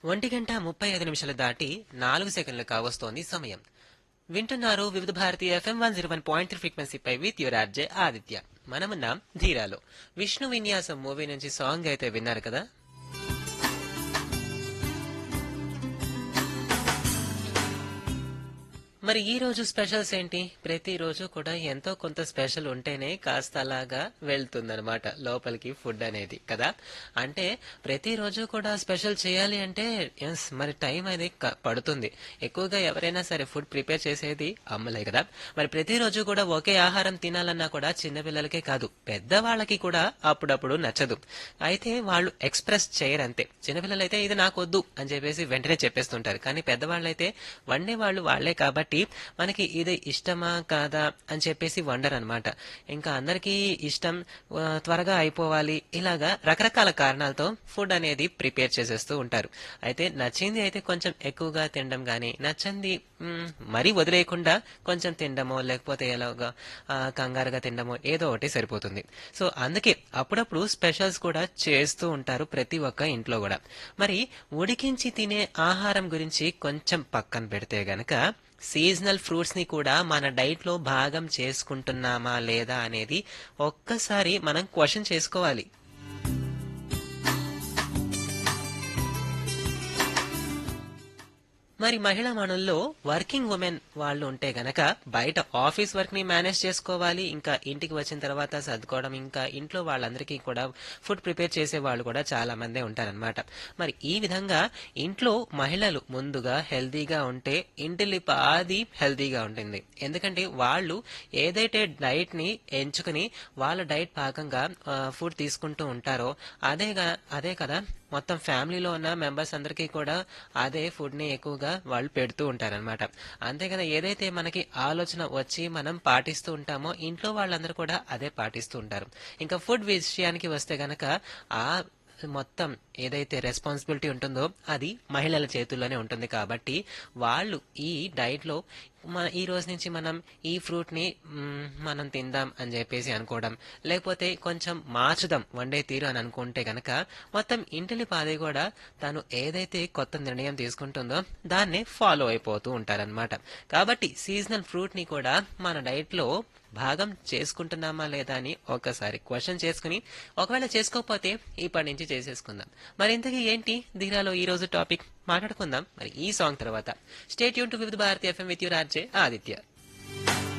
ఒంటి గంట ముప్పై ఐదు నిమిషాలు దాటి నాలుగు సెకండ్లు కావస్తోంది సమయం వింటున్నారు Vividh Bharati FM one zero one point three ఫ్రీక్వెన్సీపై విత్ యువర్ ఆర్జే ఆదిత్య మనమున్నాం ధీరాలో విష్ణు విన్యాసం మూవీ నుంచి సాంగ్ అయితే విన్నారు కదా మరి ఈ రోజు స్పెషల్స్ ఏంటి ప్రతిరోజు కూడా ఎంతో కొంత స్పెషల్ ఉంటేనే కాస్త అలాగా వెళ్తుందన్నమాట లోపలికి ఫుడ్ అనేది కదా అంటే ప్రతిరోజు కూడా స్పెషల్ చేయాలి అంటే ఎస్ మరి టైం అనేది క- పడుతుంది ఎక్కువగా ఎవరైనా సరే ఫుడ్ ప్రిపేర్ చేసేది అమ్మలే కదా మరి ప్రతిరోజు కూడా ఒకే ఆహారం తినాలన్నా కూడా చిన్నపిల్లలకే కాదు పెద్దవాళ్ళకి కూడా అప్పుడప్పుడు నచ్చదు అయితే వాళ్ళు ఎక్స్ప్రెస్ చేయరు అంతే చిన్నపిల్లలు అయితే ఇది నాకు వద్దు అని చెప్పేసి వెంటనే చెప్పేస్తుంటారు కానీ పెద్దవాళ్ళైతే వండే వాళ్ళు వాళ్లే కాబట్టి మనకి ఇది ఇష్టమా కాదా అని చెప్పేసి వండర్ అనమాట ఇంకా అందరికీ ఇష్టం ఆ, త్వరగా అయిపోవాలి ఇలాగా రకరకాల కారణాలతో ఫుడ్ అనేది ప్రిపేర్ చేసేస్తూ ఉంటారు అయితే నచ్చింది అయితే కొంచెం ఎక్కువగా తినడం కానీ నచ్చంది మ్, మరీ వదిలేయకుండా కొంచెం తినడమో లేకపోతే ఎలాగా ఆ, కంగారుగా తినడమో ఏదో ఒకటి సరిపోతుంది సో అందుకే అప్పుడప్పుడు స్పెషల్స్ కూడా చేస్తూ ఉంటారు ప్రతి ఒక్క ఇంట్లో కూడా మరి ఉడికించి తినే ఆహారం గురించి కొంచెం పక్కన పెడితే గనక సీజనల్ ఫ్రూట్స్ ని కూడా మన డైట్ లో భాగం చేసుకుంటున్నామా లేదా అనేది ఒక్కసారి మనం క్వశ్చన్ చేసుకోవాలి మరి మహిళా మనుల్లో వర్కింగ్ ఉమెన్ వాళ్ళు ఉంటే గనక బయట ఆఫీస్ వర్క్ ని మేనేజ్ చేసుకోవాలి ఇంకా ఇంటికి వచ్చిన తర్వాత సర్దుకోవడం ఇంకా ఇంట్లో వాళ్ళందరికీ కూడా ఫుడ్ ప్రిపేర్ చేసే వాళ్ళు కూడా చాలా మందే ఉంటారనమాట మరి ఈ విధంగా ఇంట్లో మహిళలు ముందుగా హెల్తీగా ఉంటే ఇంటిల్లిపాది హెల్తీగా ఉంటుంది ఎందుకంటే వాళ్ళు ఏదైతే డైట్ ని ఎంచుకుని వాళ్ళ డైట్ భాగంగా ఫుడ్ తీసుకుంటూ ఉంటారో అదేగా అదే కదా మొత్తం ఫ్యామిలీలో ఉన్న మెంబర్స్ అందరికీ కూడా అదే ఫుడ్ ని ఎక్కువగా వాళ్ళు పెడుతూ ఉంటారన్నమాట అంతే కదా ఏదైతే మనకి ఆలోచన వచ్చి మనం పాటిస్తూ ఉంటామో ఇంట్లో వాళ్ళందరూ కూడా అదే పాటిస్తూ ఉంటారు ఇంకా ఫుడ్ విషయానికి వస్తే గనక ఆ మొత్తం ఏదైతే రెస్పాన్సిబిలిటీ ఉంటుందో అది మహిళల చేతుల్లోనే ఉంటుంది కాబట్టి వాళ్ళు ఈ డైట్ లో మన ఈ రోజు నుంచి మనం ఈ ఫ్రూట్ ని మ్, మనం తిందాం అని చెప్పేసి అనుకోవడం లేకపోతే కొంచెం మార్చుదాం వండే తీరు అని అనుకుంటే గనక మొత్తం ఇంటిని పాదే కూడా తను ఏదైతే కొత్త నిర్ణయం తీసుకుంటుందో దాన్నే ఫాలో అయిపోతూ ఉంటారన్నమాట కాబట్టి సీజనల్ ఫ్రూట్ ని కూడా మన డైట్ లో భాగం చేసుకుంటున్నామా లేదా అని ఒకసారి క్వశ్చన్ చేసుకుని ఒకవేళ చేసుకోకపోతే ఇప్పటి నుంచి చేసేసుకుందాం మరి ఇంతకీ ఏంటి ధీరాలో ఈ రోజు టాపిక్ మాట్లాడుకుందాం మరి ఈ సాంగ్ తర్వాత స్టేట్ యూన్ to Vividh Bharati FM with your RJ Aditya